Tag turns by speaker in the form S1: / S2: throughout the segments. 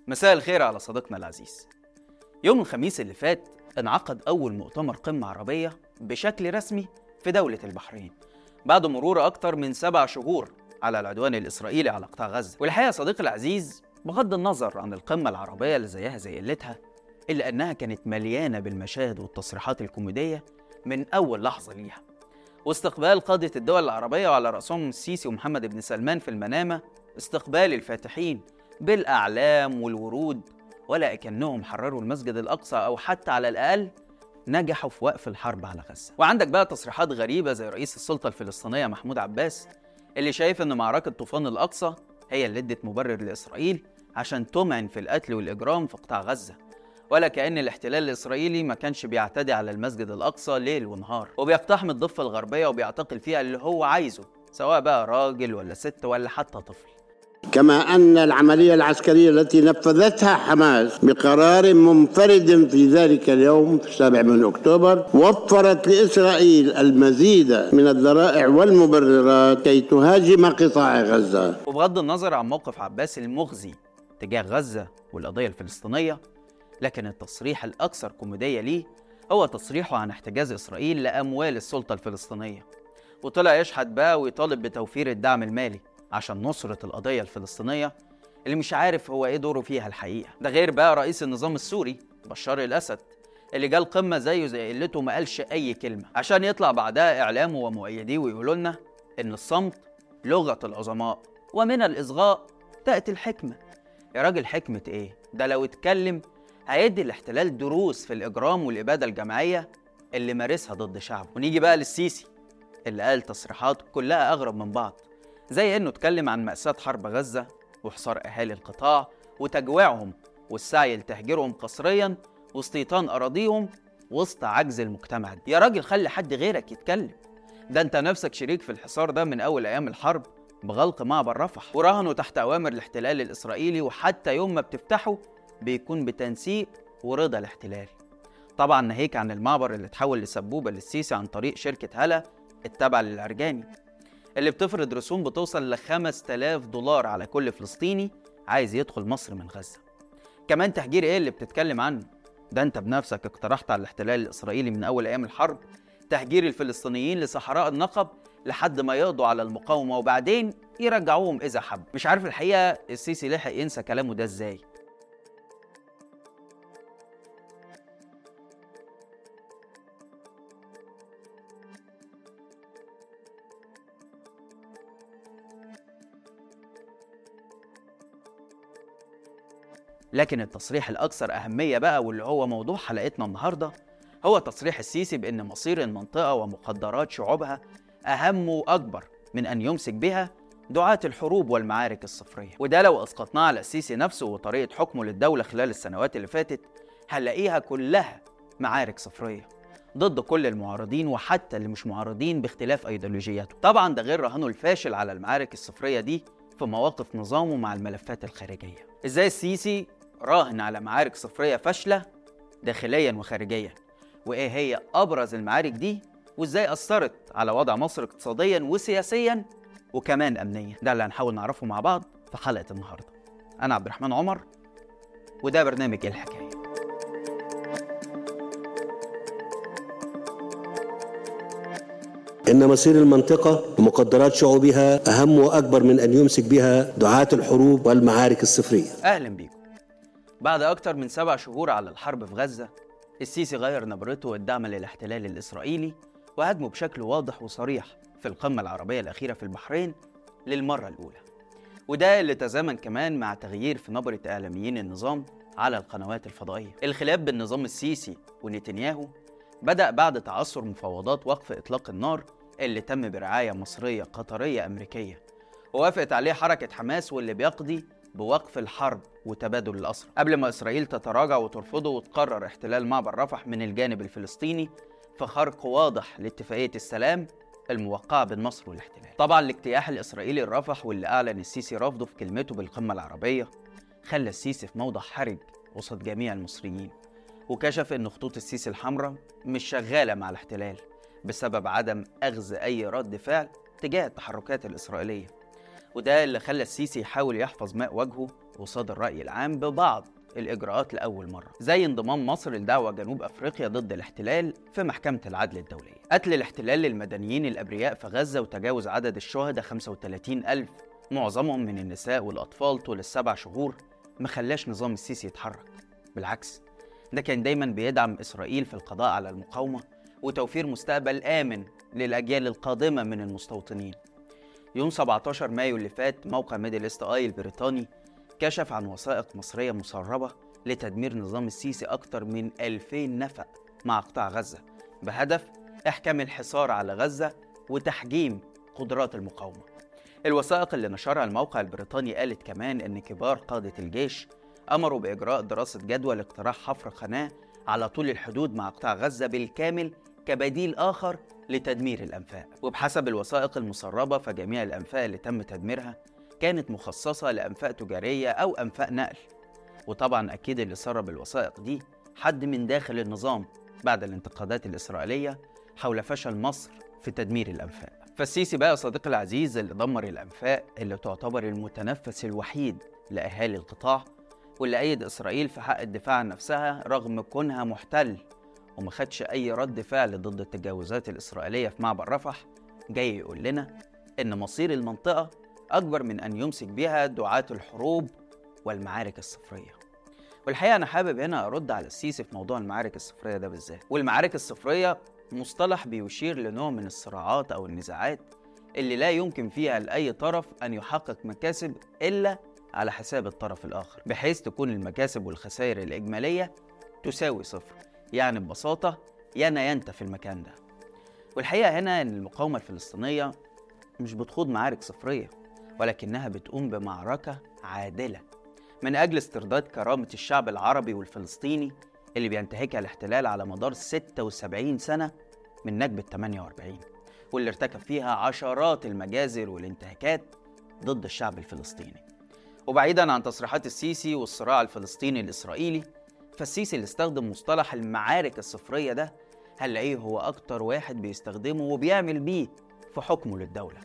S1: مساء الخير على صديقنا العزيز يوم الخميس اللي فات انعقد أول مؤتمر قمة عربية بشكل رسمي في دولة البحرين بعد مرور أكتر من سبع شهور على العدوان الإسرائيلي على قطاع غزة والحقيقة صديقي العزيز بغض النظر عن القمة العربية اللي زيها زي قلتها إلا أنها كانت مليانة بالمشاهد والتصريحات الكوميدية من أول لحظة ليها واستقبال قادة الدول العربية وعلى رأسهم السيسي ومحمد بن سلمان في المنامة استقبال الفاتحين بالأعلام والورود ولا كأنهم حرروا المسجد الأقصى أو حتى على الأقل نجحوا في وقف الحرب على غزة وعندك بقى تصريحات غريبة زي رئيس السلطة الفلسطينية محمود عباس اللي شايف إن معركة طوفان الأقصى هي اللي ادت مبرر لإسرائيل عشان تمعن في القتل والإجرام في قطاع غزة ولا كأن الاحتلال الإسرائيلي ما كانش بيعتدي على المسجد الأقصى ليل ونهار وبيقتحم الضفة الغربية وبيعتقل فيها اللي هو عايزه سواء بقى راجل ولا ست ولا حتى طفل
S2: كما أن العملية العسكرية التي نفذتها حماس بقرار منفرد في ذلك اليوم في السابع من أكتوبر وفرت لإسرائيل المزيد من الذرائع والمبررات كي تهاجم قطاع غزة
S1: وبغض النظر عن موقف عباس المخزي تجاه غزة والقضية الفلسطينية لكن التصريح الأكثر كوميدية ليه هو تصريحه عن احتجاز إسرائيل لأموال السلطة الفلسطينية وطلع يشحت بقى ويطالب بتوفير الدعم المالي عشان نصرة القضية الفلسطينية اللي مش عارف هو ايه دوره فيها الحقيقة ده غير بقى رئيس النظام السوري بشار الأسد اللي جه القمة زيه زي قلته ما قالش أي كلمة عشان يطلع بعدها إعلامه ومؤيديه ويقولوا لنا إن الصمت لغة العظماء ومن الإصغاء تأتي الحكمة يا راجل حكمة إيه؟ ده لو اتكلم هيدي الاحتلال دروس في الإجرام والإبادة الجماعية اللي مارسها ضد شعبه ونيجي بقى للسيسي اللي قال تصريحات كلها أغرب من بعض زي إنه اتكلم عن مأساة حرب غزة وحصار أهالي القطاع وتجويعهم والسعي لتهجيرهم قسريا واستيطان أراضيهم وسط عجز المجتمع ده. يا راجل خلي حد غيرك يتكلم ده انت نفسك شريك في الحصار ده من أول أيام الحرب بغلق معبر رفح وراهنوا تحت أوامر الاحتلال الإسرائيلي وحتى يوم ما بتفتحه بيكون بتنسيق ورضا الاحتلال طبعا ناهيك عن المعبر اللي اتحول لسبوبة للسيسي عن طريق شركة هلا التابعة للعرجاني اللي بتفرض رسوم بتوصل ل 5000 دولار على كل فلسطيني عايز يدخل مصر من غزة كمان تهجير ايه اللي بتتكلم عنه ده انت بنفسك اقترحت على الاحتلال الاسرائيلي من اول ايام الحرب تهجير الفلسطينيين لصحراء النقب لحد ما يقضوا على المقاومة وبعدين يرجعوهم إذا حب مش عارف الحقيقة السيسي لحق ينسى كلامه ده إزاي لكن التصريح الأكثر أهمية بقى واللي هو موضوع حلقتنا النهاردة هو تصريح السيسي بأن مصير المنطقة ومقدرات شعوبها أهم وأكبر من أن يمسك بها دعاة الحروب والمعارك الصفرية وده لو أسقطناه على السيسي نفسه وطريقة حكمه للدولة خلال السنوات اللي فاتت هنلاقيها كلها معارك صفرية ضد كل المعارضين وحتى اللي مش معارضين باختلاف أيديولوجياتهم طبعا ده غير رهانه الفاشل على المعارك الصفرية دي في مواقف نظامه مع الملفات الخارجية ازاي السيسي راهن على معارك صفرية فاشلة داخليا وخارجيا وايه هي ابرز المعارك دي وازاي اثرت على وضع مصر اقتصاديا وسياسيا وكمان امنيا ده اللي هنحاول نعرفه مع بعض في حلقه النهارده انا عبد الرحمن عمر وده برنامج ايه الحكايه
S3: إن مصير المنطقة ومقدرات شعوبها أهم وأكبر من أن يمسك بها دعاة الحروب والمعارك الصفرية
S1: اهلا بيكم بعد اكتر من سبع شهور على الحرب في غزه السيسي غير نبرته والدعم للاحتلال الاسرائيلي وهاجمه بشكل واضح وصريح في القمه العربيه الاخيره في البحرين للمره الاولى وده اللي تزامن كمان مع تغيير في نبره اعلاميين النظام على القنوات الفضائيه الخلاف بين نظام السيسي ونتنياهو بدأ بعد تعثر مفاوضات وقف إطلاق النار اللي تم برعاية مصرية قطرية أمريكية ووافقت عليه حركة حماس واللي بيقضي بوقف الحرب وتبادل الأسرى قبل ما إسرائيل تتراجع وترفضه وتقرر احتلال معبر رفح من الجانب الفلسطيني في خرق واضح لاتفاقية السلام الموقعة بين مصر والاحتلال طبعا الاجتياح الإسرائيلي لرفح واللي أعلن السيسي رفضه في كلمته بالقمة العربية خلى السيسي في موضع حرج وسط جميع المصريين وكشف ان خطوط السيسي الحمراء مش شغاله مع الاحتلال بسبب عدم اخذ اي رد فعل تجاه التحركات الاسرائيليه وده اللي خلى السيسي يحاول يحفظ ماء وجهه قصاد الرأي العام ببعض الإجراءات لأول مرة زي انضمام مصر لدعوة جنوب أفريقيا ضد الاحتلال في محكمة العدل الدولية قتل الاحتلال للمدنيين الأبرياء في غزة وتجاوز عدد الشهداء 35 ألف معظمهم من النساء والأطفال طول السبع شهور ما خلاش نظام السيسي يتحرك بالعكس ده كان دايما بيدعم إسرائيل في القضاء على المقاومة وتوفير مستقبل آمن للأجيال القادمة من المستوطنين يوم 17 مايو اللي فات موقع ميدل ايست اي البريطاني كشف عن وثائق مصرية مسربة لتدمير نظام السيسي أكثر من 2000 نفق مع قطاع غزة بهدف إحكام الحصار على غزة وتحجيم قدرات المقاومة الوثائق اللي نشرها الموقع البريطاني قالت كمان إن كبار قادة الجيش أمروا بإجراء دراسة جدوى لاقتراح حفر قناة على طول الحدود مع قطاع غزة بالكامل كبديل آخر لتدمير الأنفاق وبحسب الوثائق المسربة فجميع الأنفاق اللي تم تدميرها كانت مخصصة لأنفاق تجارية أو أنفاق نقل وطبعا أكيد اللي سرب الوثائق دي حد من داخل النظام بعد الانتقادات الإسرائيلية حول فشل مصر في تدمير الأنفاق فالسيسي بقى صديقي العزيز اللي دمر الأنفاق اللي تعتبر المتنفس الوحيد لأهالي القطاع واللي أيد إسرائيل في حق الدفاع عن نفسها رغم كونها محتل وما خدش أي رد فعل ضد التجاوزات الإسرائيلية في معبر رفح جاي يقول لنا إن مصير المنطقة أكبر من أن يمسك بها دعاة الحروب والمعارك الصفرية والحقيقة أنا حابب هنا أرد على السيسي في موضوع المعارك الصفرية ده بالذات والمعارك الصفرية مصطلح بيشير لنوع من الصراعات أو النزاعات اللي لا يمكن فيها لأي طرف أن يحقق مكاسب إلا على حساب الطرف الآخر بحيث تكون المكاسب والخسائر الإجمالية تساوي صفر يعني ببساطة يانا ينت في المكان ده والحقيقة هنا أن المقاومة الفلسطينية مش بتخوض معارك صفرية ولكنها بتقوم بمعركة عادلة من أجل استرداد كرامة الشعب العربي والفلسطيني اللي بينتهكها الاحتلال على مدار 76 سنة من نكبة 48 واللي ارتكب فيها عشرات المجازر والانتهاكات ضد الشعب الفلسطيني وبعيدا عن تصريحات السيسي والصراع الفلسطيني الإسرائيلي فالسيسي اللي استخدم مصطلح المعارك الصفرية ده هنلاقيه هو أكتر واحد بيستخدمه وبيعمل بيه في حكمه للدولة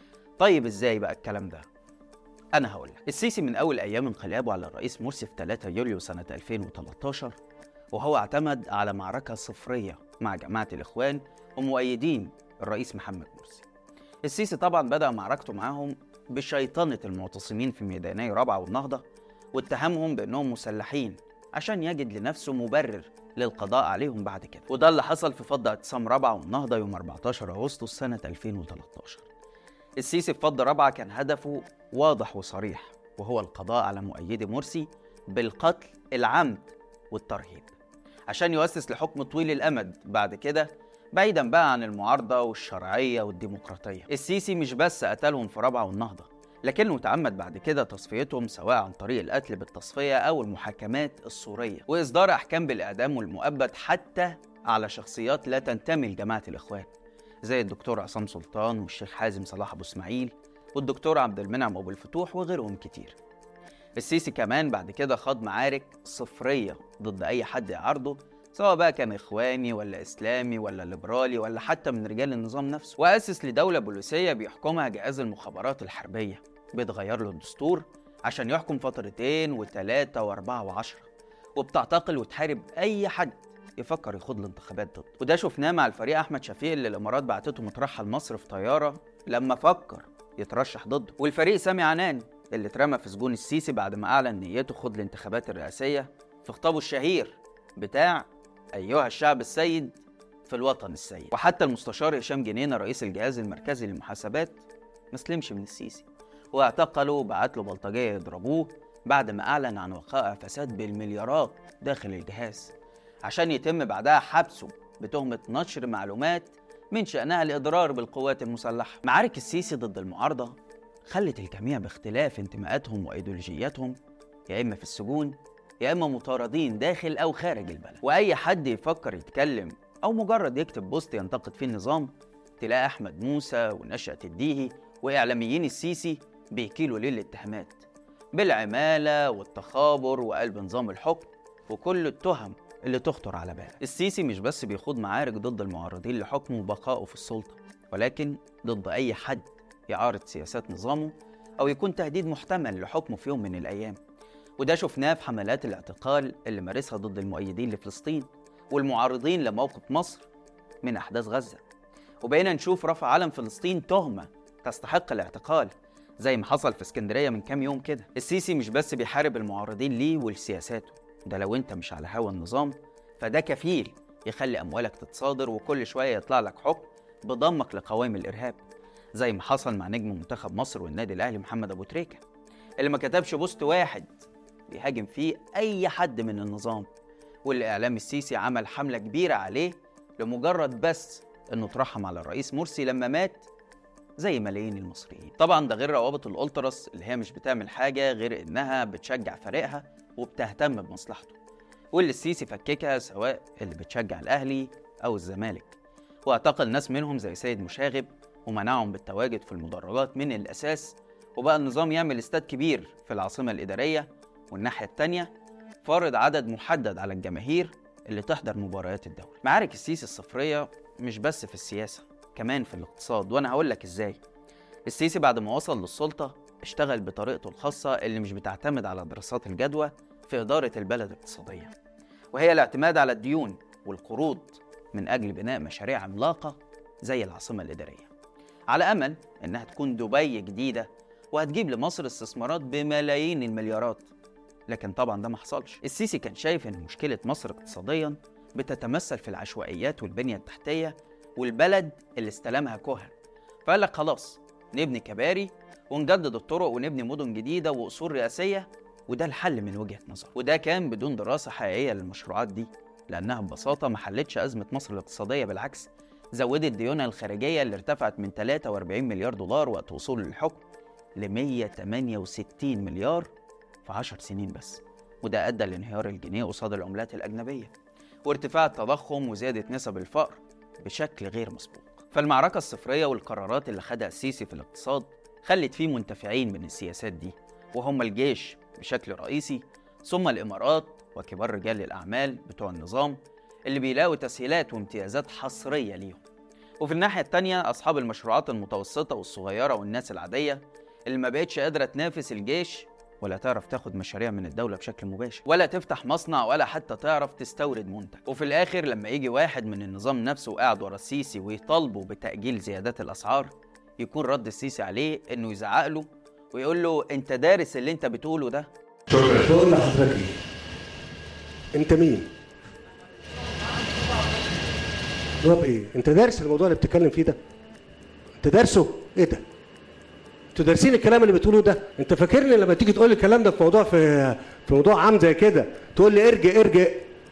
S1: طيب ازاي بقى الكلام ده؟ أنا هقول لك السيسي من أول أيام انقلابه على الرئيس مرسي في 3 يوليو سنة 2013 وهو اعتمد على معركة صفرية مع جماعة الإخوان ومؤيدين الرئيس محمد مرسي السيسي طبعا بدأ معركته معاهم بشيطنة المعتصمين في ميداني رابعة والنهضة واتهمهم بأنهم مسلحين عشان يجد لنفسه مبرر للقضاء عليهم بعد كده وده اللي حصل في فض اعتصام رابعة والنهضة يوم 14 أغسطس سنة 2013 السيسي في فض رابعة كان هدفه واضح وصريح وهو القضاء على مؤيدي مرسي بالقتل العمد والترهيب عشان يؤسس لحكم طويل الأمد بعد كده بعيدا بقى عن المعارضة والشرعية والديمقراطية السيسي مش بس قتلهم في رابعة والنهضة لكنه تعمد بعد كده تصفيتهم سواء عن طريق القتل بالتصفية أو المحاكمات الصورية وإصدار أحكام بالإعدام والمؤبد حتى على شخصيات لا تنتمي لجماعة الإخوان زي الدكتور عصام سلطان والشيخ حازم صلاح أبو إسماعيل والدكتور عبد المنعم أبو الفتوح وغيرهم كتير السيسي كمان بعد كده خاض معارك صفرية ضد أي حد يعارضه سواء بقى كان إخواني ولا إسلامي ولا ليبرالي ولا حتى من رجال النظام نفسه وأسس لدولة بوليسية بيحكمها جهاز المخابرات الحربية بيتغير له الدستور عشان يحكم فترتين وتلاتة وأربعة وعشرة وبتعتقل وتحارب أي حد يفكر يخوض الانتخابات ضده وده شفناه مع الفريق أحمد شفيق اللي الإمارات بعتته مترحل مصر في طيارة لما فكر يترشح ضده والفريق سامي عنان اللي اترمى في سجون السيسي بعد ما أعلن نيته خوض الانتخابات الرئاسية في خطابه الشهير بتاع أيها الشعب السيد في الوطن السيد وحتى المستشار هشام جنينة رئيس الجهاز المركزي للمحاسبات ما سلمش من السيسي واعتقله وبعت له بلطجية يضربوه بعد ما أعلن عن وقائع فساد بالمليارات داخل الجهاز عشان يتم بعدها حبسه بتهمة نشر معلومات من شأنها الإضرار بالقوات المسلحة معارك السيسي ضد المعارضة خلت الجميع باختلاف انتماءاتهم وأيديولوجياتهم يا إما في السجون يا إما مطاردين داخل أو خارج البلد وأي حد يفكر يتكلم أو مجرد يكتب بوست ينتقد فيه النظام تلاقي أحمد موسى ونشأة الديهي وإعلاميين السيسي بيكيلوا ليه الاتهامات بالعمالة والتخابر وقلب نظام الحكم وكل التهم اللي تخطر على بالك السيسي مش بس بيخوض معارك ضد المعارضين لحكمه وبقائه في السلطة ولكن ضد أي حد يعارض سياسات نظامه أو يكون تهديد محتمل لحكمه في يوم من الأيام وده شفناه في حملات الاعتقال اللي مارسها ضد المؤيدين لفلسطين والمعارضين لموقف مصر من أحداث غزة وبقينا نشوف رفع علم فلسطين تهمة تستحق الاعتقال زي ما حصل في اسكندرية من كام يوم كده السيسي مش بس بيحارب المعارضين ليه ولسياساته ده لو انت مش على هوا النظام فده كفيل يخلي أموالك تتصادر وكل شوية يطلع لك حكم بضمك لقوائم الإرهاب زي ما حصل مع نجم منتخب مصر والنادي الأهلي محمد أبو تريكة اللي ما كتبش بوست واحد بيهاجم فيه أي حد من النظام واللي إعلام السيسي عمل حملة كبيرة عليه لمجرد بس إنه ترحم على الرئيس مرسي لما مات زي ملايين المصريين طبعا ده غير روابط الألتراس اللي هي مش بتعمل حاجة غير إنها بتشجع فريقها وبتهتم بمصلحته واللي السيسي فككها سواء اللي بتشجع الأهلي أو الزمالك واعتقل ناس منهم زي سيد مشاغب ومنعهم بالتواجد في المدرجات من الأساس وبقى النظام يعمل استاد كبير في العاصمة الإدارية والناحية التانية فرض عدد محدد على الجماهير اللي تحضر مباريات الدوري معارك السيسي الصفرية مش بس في السياسة كمان في الاقتصاد وأنا هقول لك إزاي السيسي بعد ما وصل للسلطة اشتغل بطريقته الخاصة اللي مش بتعتمد على دراسات الجدوى في إدارة البلد اقتصاديا وهي الاعتماد على الديون والقروض من أجل بناء مشاريع عملاقة زي العاصمة الإدارية على أمل إنها تكون دبي جديدة وهتجيب لمصر استثمارات بملايين المليارات لكن طبعا ده ما حصلش السيسي كان شايف ان مشكله مصر اقتصاديا بتتمثل في العشوائيات والبنيه التحتيه والبلد اللي استلمها كهن فقال لك خلاص نبني كباري ونجدد الطرق ونبني مدن جديده وقصور رئاسيه وده الحل من وجهه نظر وده كان بدون دراسه حقيقيه للمشروعات دي لانها ببساطه ما حلتش ازمه مصر الاقتصاديه بالعكس زودت ديونها الخارجيه اللي ارتفعت من 43 مليار دولار وقت وصوله للحكم ل 168 مليار في 10 سنين بس وده أدى لانهيار الجنيه قصاد العملات الأجنبية وارتفاع التضخم وزيادة نسب الفقر بشكل غير مسبوق فالمعركة الصفرية والقرارات اللي خدها السيسي في الاقتصاد خلت فيه منتفعين من السياسات دي وهم الجيش بشكل رئيسي ثم الإمارات وكبار رجال الأعمال بتوع النظام اللي بيلاقوا تسهيلات وامتيازات حصرية ليهم وفي الناحية التانية أصحاب المشروعات المتوسطة والصغيرة والناس العادية اللي ما بقتش قادرة تنافس الجيش ولا تعرف تاخد مشاريع من الدولة بشكل مباشر ولا تفتح مصنع ولا حتى تعرف تستورد منتج وفي الآخر لما يجي واحد من النظام نفسه قاعد ورا السيسي ويطالبه بتأجيل زيادات الأسعار يكون رد السيسي عليه إنه يزعق له ويقول له أنت دارس اللي أنت بتقوله ده
S3: بقول لحضرتك ايه انت مين جواب ايه انت دارس الموضوع اللي بتتكلم فيه ده انت دارسه ايه ده انتوا دارسين الكلام اللي بتقوله ده انت فاكرني لما تيجي تقول لي الكلام ده في موضوع في في موضوع عام زي كده تقول لي ارجع ارجع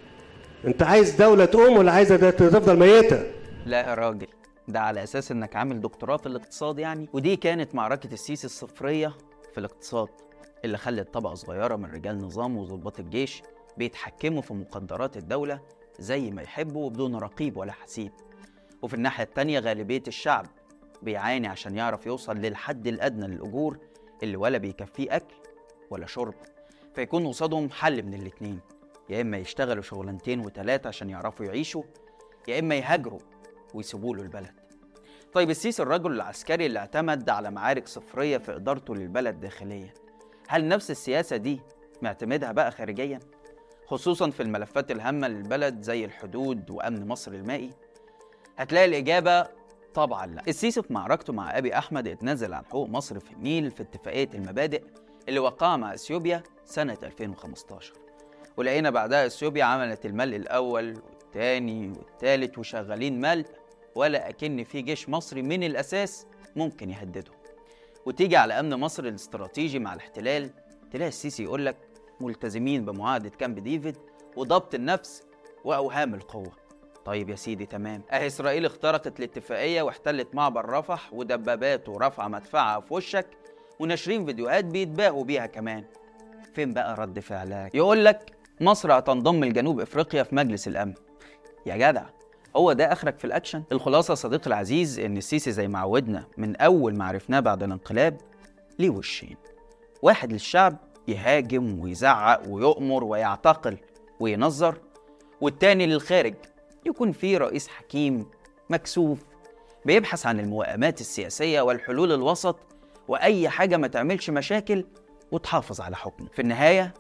S3: انت عايز دوله تقوم ولا عايزه ده تفضل ميته
S1: لا يا راجل ده على اساس انك عامل دكتوراه في الاقتصاد يعني ودي كانت معركه السيسي الصفريه في الاقتصاد اللي خلت طبقه صغيره من رجال نظام وضباط الجيش بيتحكموا في مقدرات الدوله زي ما يحبوا وبدون رقيب ولا حسيب وفي الناحيه التانيه غالبيه الشعب بيعاني عشان يعرف يوصل للحد الادنى للاجور اللي ولا بيكفيه اكل ولا شرب فيكون قصادهم حل من الاتنين يا اما يشتغلوا شغلانتين وتلاته عشان يعرفوا يعيشوا يا اما يهاجروا ويسيبوا له البلد طيب السيسي الرجل العسكري اللي اعتمد على معارك صفريه في ادارته للبلد داخليا هل نفس السياسه دي معتمدها بقى خارجيا خصوصا في الملفات الهامه للبلد زي الحدود وامن مصر المائي هتلاقي الاجابه طبعا لا السيسي في معركته مع ابي احمد اتنازل عن حقوق مصر في النيل في اتفاقيه المبادئ اللي وقعها مع اثيوبيا سنه 2015 ولقينا بعدها اثيوبيا عملت الملء الاول والثاني والثالث وشغالين ملء ولا اكن في جيش مصري من الاساس ممكن يهدده وتيجي على امن مصر الاستراتيجي مع الاحتلال تلاقي السيسي يقول لك ملتزمين بمعاهده كامب ديفيد وضبط النفس واوهام القوه طيب يا سيدي تمام اهي اسرائيل اخترقت الاتفاقيه واحتلت معبر رفح ودبابات ورافعه مدفعها في وشك وناشرين فيديوهات بيتباهوا بيها كمان فين بقى رد فعلك يقول لك مصر هتنضم لجنوب افريقيا في مجلس الامن يا جدع هو ده اخرك في الاكشن الخلاصه صديقي العزيز ان السيسي زي ما عودنا من اول ما عرفناه بعد الانقلاب ليه وشين واحد للشعب يهاجم ويزعق ويؤمر ويعتقل وينظر والتاني للخارج يكون فيه رئيس حكيم مكسوف بيبحث عن الموائمات السياسية والحلول الوسط وأي حاجة ما تعملش مشاكل وتحافظ على حكمه في النهاية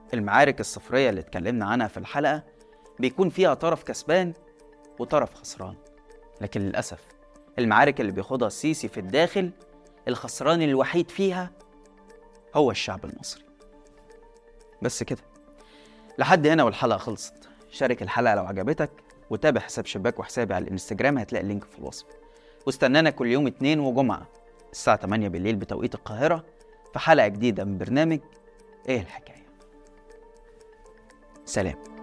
S1: المعارك الصفرية اللي اتكلمنا عنها في الحلقة بيكون فيها طرف كسبان وطرف خسران لكن للأسف المعارك اللي بيخوضها السيسي في الداخل الخسران الوحيد فيها هو الشعب المصري بس كده لحد هنا والحلقة خلصت شارك الحلقة لو عجبتك وتابع حساب شباك وحسابي على الانستجرام هتلاقي اللينك في الوصف واستنانا كل يوم اتنين وجمعة الساعة 8 بالليل بتوقيت القاهرة في حلقة جديدة من برنامج ايه الحكاية سلام